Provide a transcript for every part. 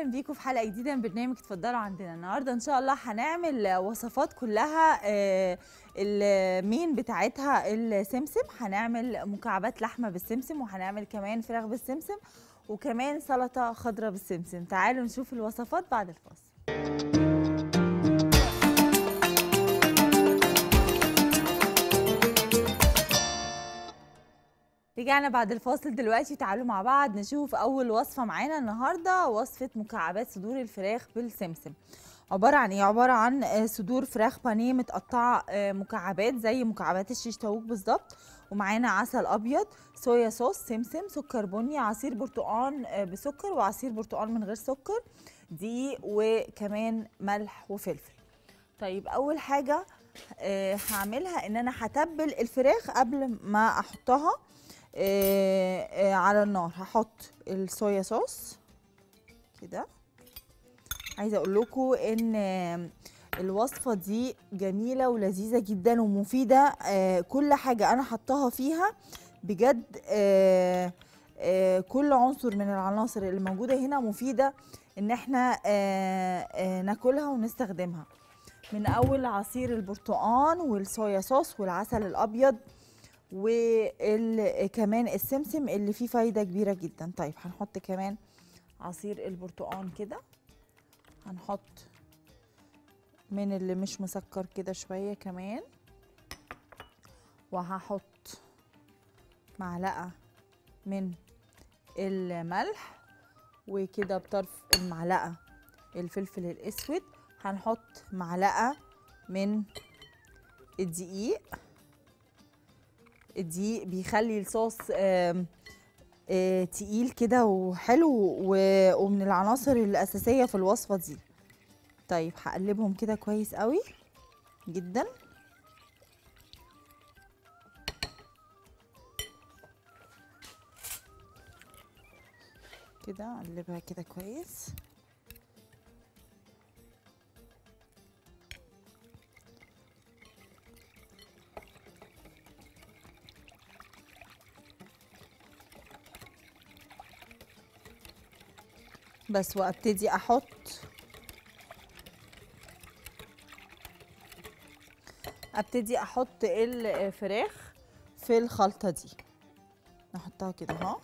بيكم في حلقه جديده من برنامج اتفضلوا عندنا النهارده ان شاء الله هنعمل وصفات كلها آه، المين بتاعتها السمسم هنعمل مكعبات لحمه بالسمسم وهنعمل كمان فراخ بالسمسم وكمان سلطه خضراء بالسمسم تعالوا نشوف الوصفات بعد الفاصل رجعنا بعد الفاصل دلوقتي تعالوا مع بعض نشوف اول وصفه معانا النهارده وصفه مكعبات صدور الفراخ بالسمسم عباره عن ايه عباره عن آه، صدور فراخ بانيه متقطعه آه، مكعبات زي مكعبات الشيش طاووق بالظبط ومعانا عسل ابيض صويا صوص سمسم سكر بني عصير برتقال آه، بسكر وعصير برتقال من غير سكر دقيق وكمان ملح وفلفل طيب اول حاجه آه، هعملها ان انا هتبل الفراخ قبل ما احطها آه، آه، على النار هحط الصويا صوص كده عايزه اقول لكم ان آه، الوصفه دي جميله ولذيذه جدا ومفيده آه، كل حاجه انا حطاها فيها بجد آه، آه، كل عنصر من العناصر اللي موجوده هنا مفيده ان احنا آه، آه، ناكلها ونستخدمها من اول عصير البرتقال والصويا صوص والعسل الابيض وكمان السمسم اللي فيه فايده كبيره جدا طيب هنحط كمان عصير البرتقال كده هنحط من اللي مش مسكر كده شويه كمان وهحط معلقه من الملح وكده بطرف المعلقه الفلفل الاسود هنحط معلقه من الدقيق الدقيق بيخلي الصوص آم، آه، تقيل كده وحلو و- ومن العناصر الأساسية في الوصفة دي طيب هقلبهم كده كويس قوي جدا كده اقلبها كده كويس بس وابتدي احط ابتدي احط الفراخ في الخلطه دي نحطها كده اهو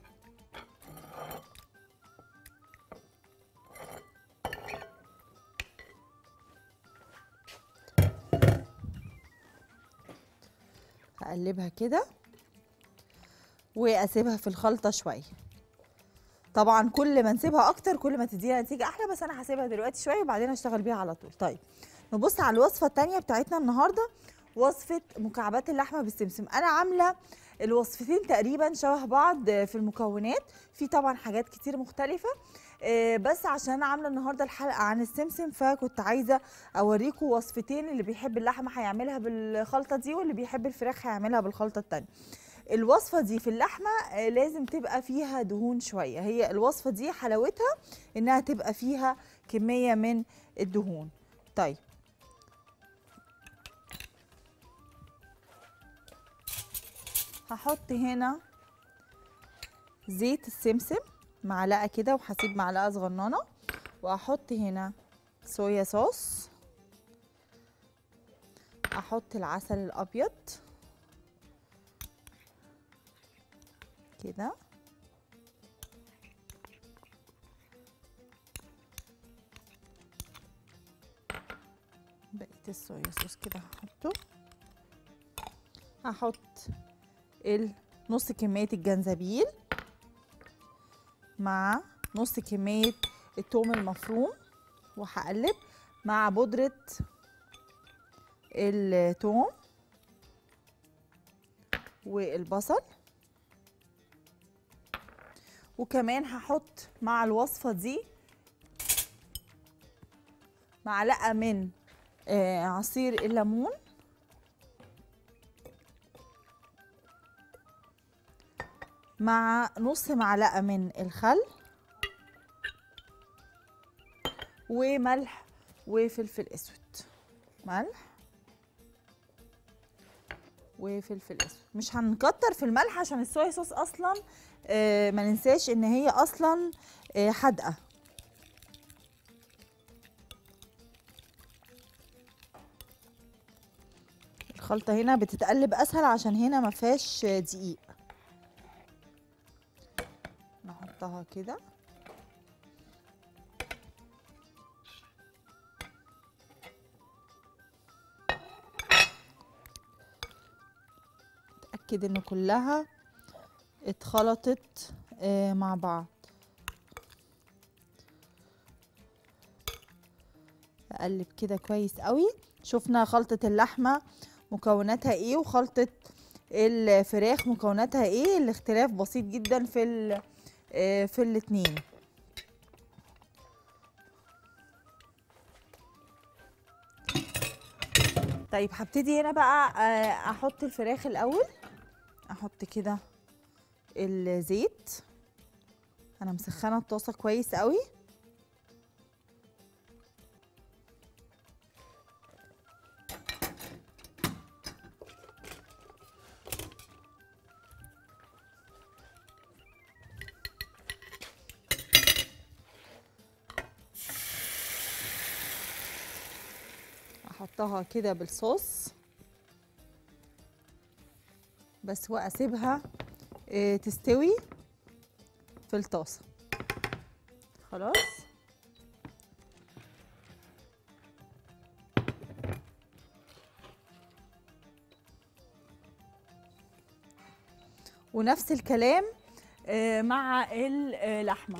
هقلبها كده واسيبها في الخلطه شويه طبعا كل ما نسيبها اكتر كل ما تدينا نتيجه احلى بس انا هسيبها دلوقتي شويه وبعدين اشتغل بيها على طول طيب نبص على الوصفه الثانيه بتاعتنا النهارده وصفه مكعبات اللحمه بالسمسم انا عامله الوصفتين تقريبا شبه بعض في المكونات في طبعا حاجات كتير مختلفه آه، بس عشان انا عامله النهارده الحلقه عن السمسم فكنت عايزه اوريكم وصفتين اللي بيحب اللحمه هيعملها بالخلطه دي واللي بيحب الفراخ هيعملها بالخلطه الثانيه الوصفه دي في اللحمه آه، لازم تبقى فيها دهون شويه هي الوصفه دي حلاوتها انها تبقى فيها كميه من الدهون طيب هحط هنا زيت السمسم معلقه كده وهسيب معلقه صغننه واحط هنا صويا صوص احط العسل الابيض كده بقيت الصويا صوص كده هحطه هحط ال- نص كمية الجنزبيل مع نص كمية التوم المفروم وهقلب مع بودرة التوم والبصل وكمان هحط مع الوصفة دي معلقة من آه، عصير الليمون مع نص معلقة من الخل وملح وفلفل اسود ملح وفلفل اسود مش هنكتر في الملح عشان الصويا صوص اصلا آه، ما ننساش ان هي اصلا آه، حادقه الخلطة هنا بتتقلب أسهل عشان هنا ما فيهاش دقيق نحطها كده اتأكد ان كلها اتخلطت آه، مع بعض اقلب كده كويس قوي شفنا خلطة اللحمة مكوناتها ايه وخلطة الفراخ مكوناتها ايه الاختلاف بسيط جدا في ال- آه، في الاتنين طيب هبتدي هنا بقى آه، احط الفراخ الاول احط كده الزيت انا مسخنه الطاسه كويس قوي احطها كده بالصوص بس واسيبها آه، تستوي في الطاسه خلاص ونفس الكلام آه، مع اللحمه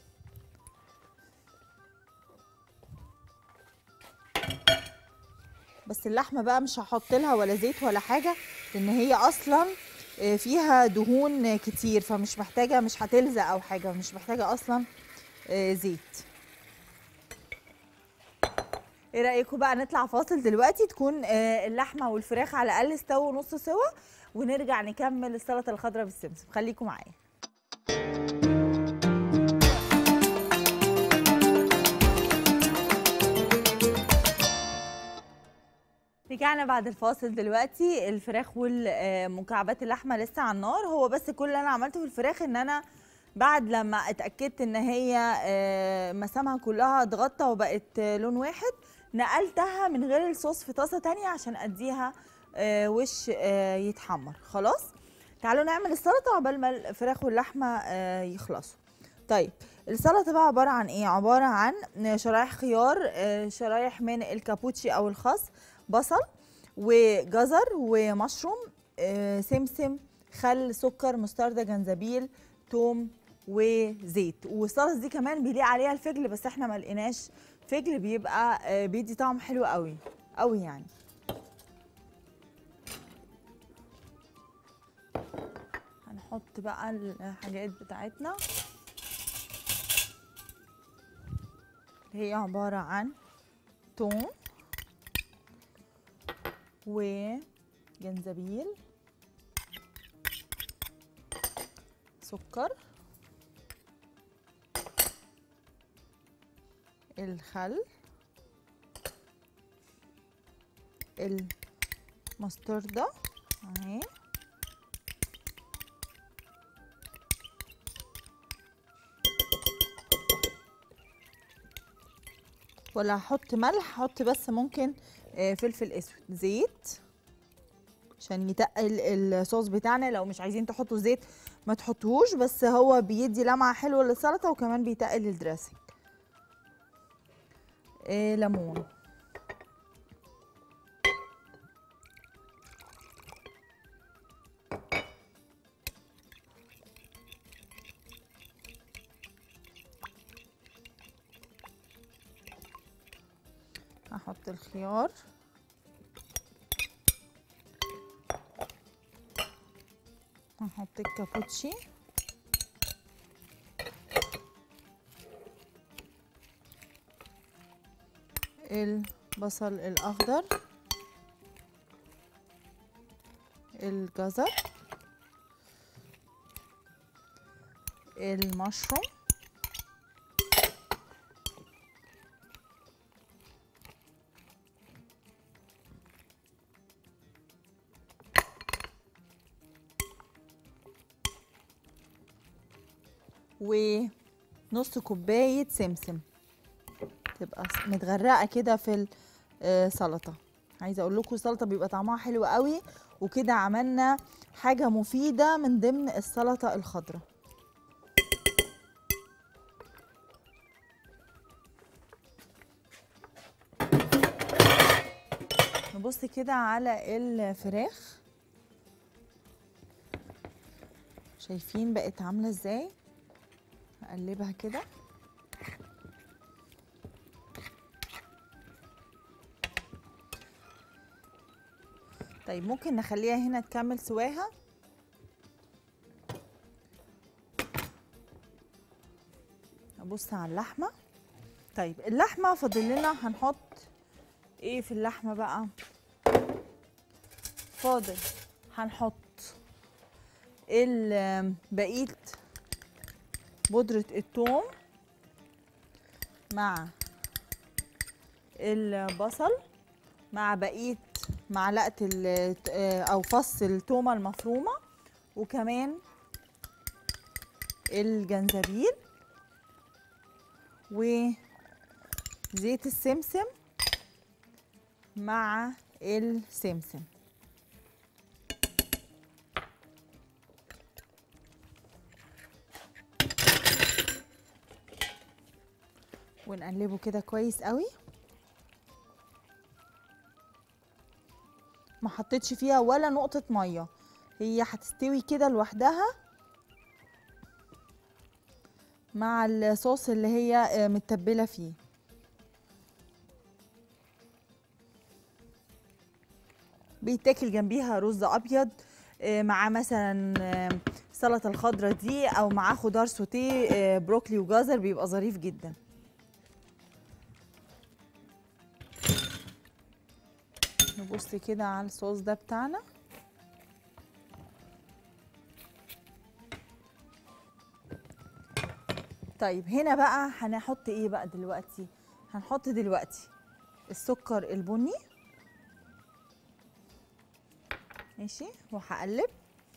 بس اللحمه بقى مش هحط لها ولا زيت ولا حاجه لان هي اصلا آه، فيها دهون كتير فمش محتاجه مش هتلزق او حاجه مش محتاجه اصلا آه، زيت ايه رايكم بقى نطلع فاصل دلوقتي تكون آه، اللحمه والفراخ على الاقل استووا نص سوا ونرجع نكمل السلطه الخضراء بالسمسم خليكم معايا رجعنا بعد الفاصل دلوقتي الفراخ والمكعبات اللحمه لسه على النار هو بس كل اللي انا عملته في الفراخ ان انا بعد لما اتاكدت ان هي آه، مسامها كلها اتغطى وبقت آه، لون واحد نقلتها من غير الصوص في طاسه تانية عشان اديها آه، وش آه، يتحمر خلاص تعالوا نعمل السلطه عقبال ما الفراخ واللحمه آه، يخلصوا طيب السلطه بقى عباره عن ايه عباره عن شرايح خيار آه، شرايح من الكابوتشي او الخس بصل وجزر ومشروم آه، سمسم خل سكر مستردة جنزبيل توم وزيت والصلصه دي كمان بيليق عليها الفجل بس احنا ما لقيناش فجل بيبقى آه، بيدي طعم حلو قوي قوي يعني هنحط بقى الحاجات بتاعتنا اللي هي عبارة عن توم وجنزبيل سكر الخل المستردة اهي ولا هحط ملح هحط بس ممكن آه، فلفل اسود زيت عشان يتقل الصوص بتاعنا لو مش عايزين تحطوا زيت ما تحطوهوش بس هو بيدي لمعه حلوه للسلطه وكمان بيتقل الدريسنج إيه ليمون هحط الخيار هحط الكابوتشي البصل الأخضر الجزر المشروم ونص كوباية سمسم تبقى متغرقة كده في السلطة عايزه اقول لكم السلطه بيبقى طعمها حلو قوي وكده عملنا حاجه مفيده من ضمن السلطه الخضراء نبص كده على الفراخ شايفين بقت عامله ازاي هقلبها كده طيب ممكن نخليها هنا تكمل سواها ابص على اللحمه طيب اللحمه فاضل لنا هنحط ايه في اللحمه بقى فاضل هنحط ال- بقيه بودره الثوم مع البصل مع بقيه معلقه ال- او فص التومه المفرومه وكمان الجنزبيل وزيت السمسم مع السمسم ونقلبه كده كويس قوي ما حطيتش فيها ولا نقطة مية هي هتستوي كده لوحدها مع الصوص اللي هي آه، متبلة فيه بيتاكل جنبيها رز ابيض آه، مع مثلا آه، السلطه الخضراء دي او معاه خضار سوتيه آه، بروكلي وجزر بيبقى ظريف جدا نبص كده على الصوص ده بتاعنا طيب هنا بقى هنحط ايه بقى دلوقتي هنحط دلوقتي السكر البني ماشي وهقلب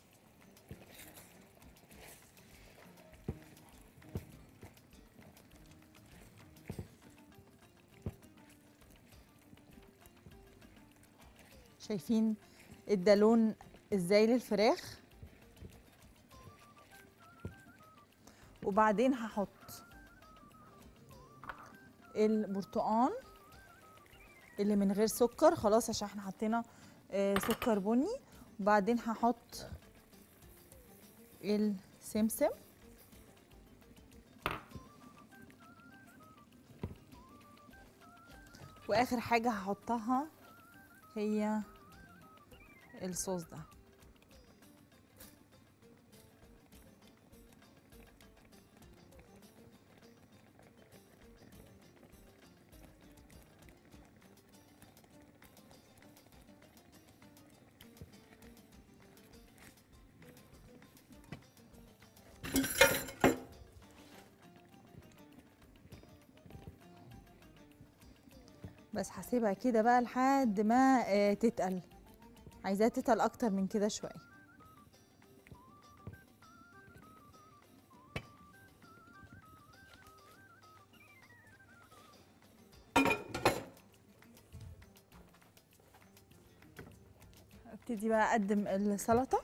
شايفين ادى لون ازاي للفراخ وبعدين هحط البرتقان اللي من غير سكر خلاص عشان احنا حطينا آه، سكر بني وبعدين هحط السمسم واخر حاجه هحطها هي الصوص ده بس هسيبها كده بقى لحد ما آه، تتقل عايزاها تتقل اكتر من كده شويه ابتدي بقى اقدم السلطه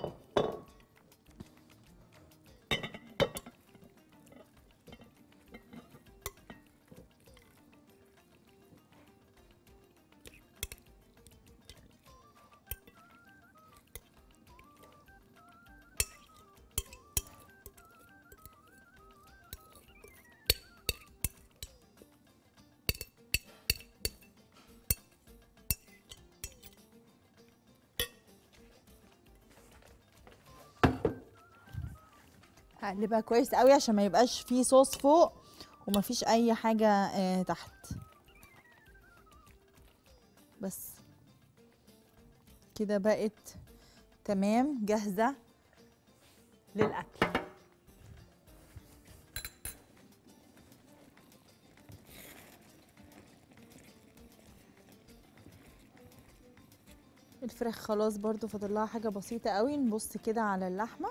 هقلبها كويس قوي عشان ما يبقاش فيه صوص فوق وما فيش اي حاجه آه تحت بس كده بقت تمام جاهزه للاكل الفراخ خلاص برضو فاضل لها حاجه بسيطه قوي نبص كده على اللحمه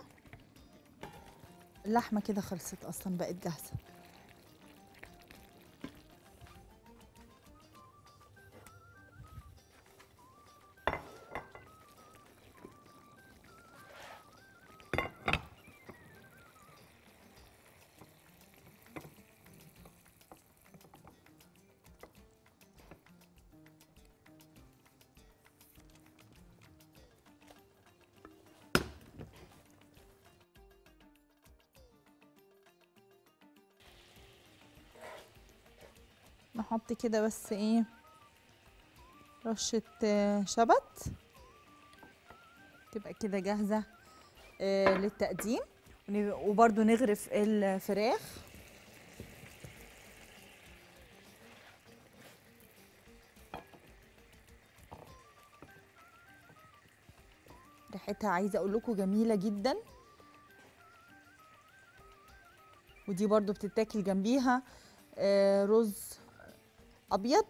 اللحمه كده خلصت اصلا بقت جاهزه نحط كده بس ايه رشة آه، شبت تبقى كده جاهزة آه، للتقديم ون- وبرضو نغرف الفراخ ريحتها عايزة اقول لكم جميلة جدا ودي برضو بتتاكل جنبيها آه، رز ابيض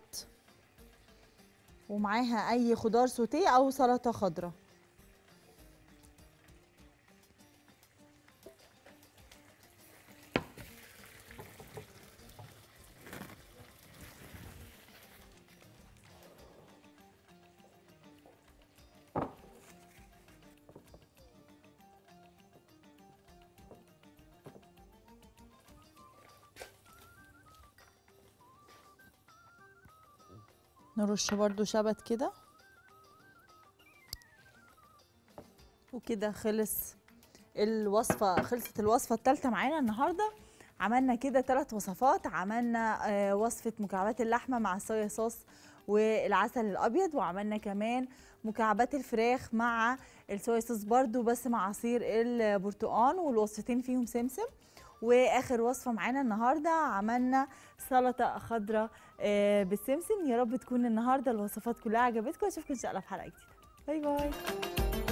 ومعاها اي خضار سوتيه او سلطه خضراء نرش برضو شبت كده وكده خلص الوصفة خلصت الوصفة الثالثة معانا النهاردة عملنا كده ثلاث وصفات عملنا آه، وصفة مكعبات اللحمة مع الصويا صوص والعسل الأبيض وعملنا كمان مكعبات الفراخ مع الصويا صوص برضو بس مع عصير البرتقال والوصفتين فيهم سمسم واخر وصفه معانا النهارده عملنا سلطه خضراء آه، بالسمسم يا رب تكون النهارده الوصفات كلها عجبتكم اشوفكم ان شاء الله في حلقه جديده باي باي